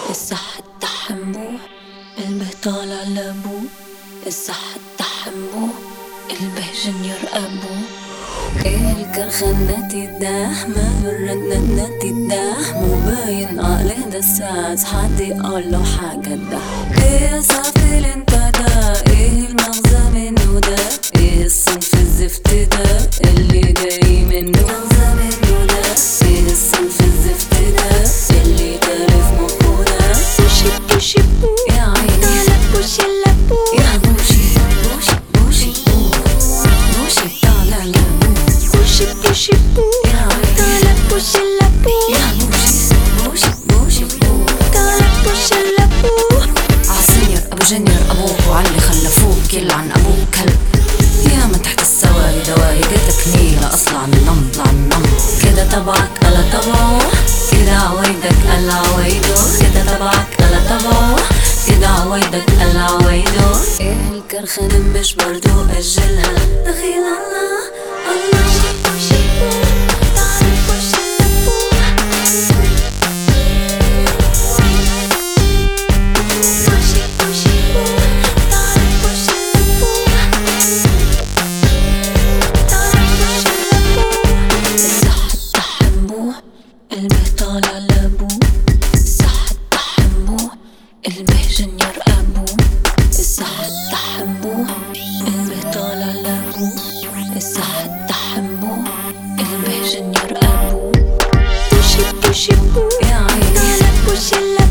الصح التحمو قلبه طالع لابو الصح التحمو قلبه جنيور ابو ايه الكرخنة تداح ما بردنا تداح مو باين عليه دسات حد يقول له حاجة ده ايه صافي انت ده ايه المغزى منه ده ايه الصنف الزفت ده اللي جاي منه مغزى منه ده ايه الصنف الزفت ده اللي تالف مخه ده بوشي بوشي بو يا عيني طالع بوشي لبو يا بوشي بوشي بوشي بو بوشي طالع لابو بوشي بوشي بو يا عيني طالع بوشي لبو يا بوشي بوشي بوشي بو طالع بوشي لبو عصير ابو جنير ابوك وعلي خلفوك يلعن ابوك كلب يا ما تحت السواقي دواقي قدك نيلة اصلع من نمط لعن نمط كده تبعك الا تبعه كده عوايدك الا عوايده كده تبعك الا تبعه كده عوايدك الا عوايده ايه الكرخانة مش برضو اجلها دخيل الله الله بوشي بو